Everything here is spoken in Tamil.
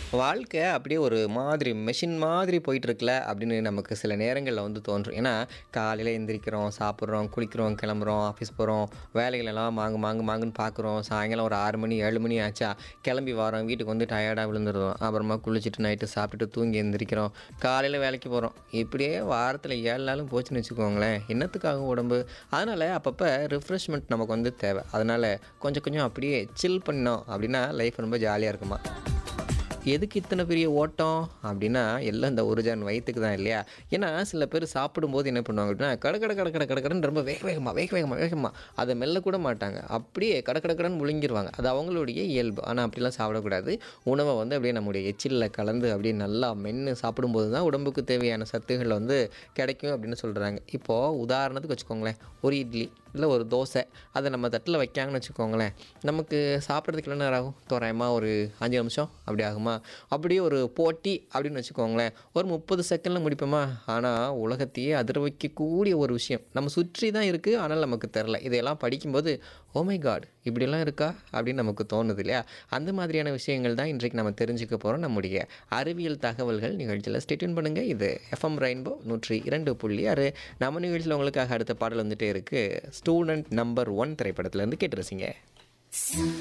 வாழ்க்கை அப்படியே ஒரு மாதிரி மெஷின் மாதிரி போயிட்டுருக்குல அப்படின்னு நமக்கு சில நேரங்களில் வந்து தோன்றும் ஏன்னா காலையில் எந்திரிக்கிறோம் சாப்பிட்றோம் குளிக்கிறோம் கிளம்புறோம் ஆஃபீஸ் போகிறோம் வேலைகளெல்லாம் மாங்கு மாங்கு மாங்குன்னு பார்க்குறோம் சாயங்காலம் ஒரு ஆறு மணி ஏழு மணி ஆச்சா கிளம்பி வரோம் வீட்டுக்கு வந்து டயர்டாக விழுந்துடுறோம் அப்புறமா குளிச்சுட்டு நைட்டு சாப்பிட்டுட்டு தூங்கி எந்திரிக்கிறோம் காலையில் வேலைக்கு போகிறோம் இப்படியே வாரத்தில் ஏழு நாளும் போச்சுன்னு வச்சுக்கோங்களேன் என்னத்துக்காகும் உடம்பு அதனால் அப்பப்போ ரிஃப்ரெஷ்மெண்ட் நமக்கு வந்து தேவை அதனால் கொஞ்சம் கொஞ்சம் அப்படியே சில் பண்ணோம் அப்படின்னா லைஃப் ரொம்ப ஜாலியாக இருக்குமா எதுக்கு இத்தனை பெரிய ஓட்டம் அப்படின்னா எல்லாம் இந்த ஒரு ஜான் வயிற்றுக்கு தான் இல்லையா ஏன்னா சில பேர் சாப்பிடும்போது என்ன பண்ணுவாங்க அப்படின்னா கட கட கட கட கடன்னு ரொம்ப வேக வேகமாக வேக வேகமாக வேகமாக அதை மெல்ல கூட மாட்டாங்க அப்படியே கட கட கடன்னு முழுங்கிடுவாங்க அது அவங்களுடைய இயல்பு ஆனால் அப்படிலாம் சாப்பிடக்கூடாது உணவை வந்து அப்படியே நம்முடைய எச்சிலில் கலந்து அப்படியே நல்லா மென்று சாப்பிடும்போது தான் உடம்புக்கு தேவையான சத்துகள் வந்து கிடைக்கும் அப்படின்னு சொல்கிறாங்க இப்போது உதாரணத்துக்கு வச்சுக்கோங்களேன் ஒரு இட்லி இல்லை ஒரு தோசை அதை நம்ம தட்டில் வைக்காங்கன்னு வச்சுக்கோங்களேன் நமக்கு சாப்பிட்றதுக்கு என்ன நேரம் ஆகும் தோராயமாக ஒரு அஞ்சு நிமிஷம் அப்படி ஆகுமா அப்படியே ஒரு போட்டி அப்படின்னு வச்சுக்கோங்களேன் ஒரு முப்பது செகண்டில் முடிப்போமா ஆனால் உலகத்தையே அதிர வைக்கக்கூடிய ஒரு விஷயம் நம்ம சுற்றி தான் இருக்குது ஆனால் நமக்கு தெரில இதையெல்லாம் படிக்கும்போது ஓமை காட் இப்படியெல்லாம் இருக்கா அப்படின்னு நமக்கு தோணுது இல்லையா அந்த மாதிரியான விஷயங்கள் தான் இன்றைக்கு நம்ம தெரிஞ்சுக்க போகிறோம் நம்முடைய அறிவியல் தகவல்கள் நிகழ்ச்சியில் ஸ்டேட்யூன் பண்ணுங்கள் இது எஃப்எம் ரெயின்போ நூற்றி இரண்டு புள்ளி ஆறு நம்ம நிகழ்ச்சியில் உங்களுக்காக அடுத்த பாடல் வந்துட்டே இருக்குது ஸ்டூடெண்ட் நம்பர் ஒன் திரைப்படத்துலேருந்து கேட்டு ரசிங்க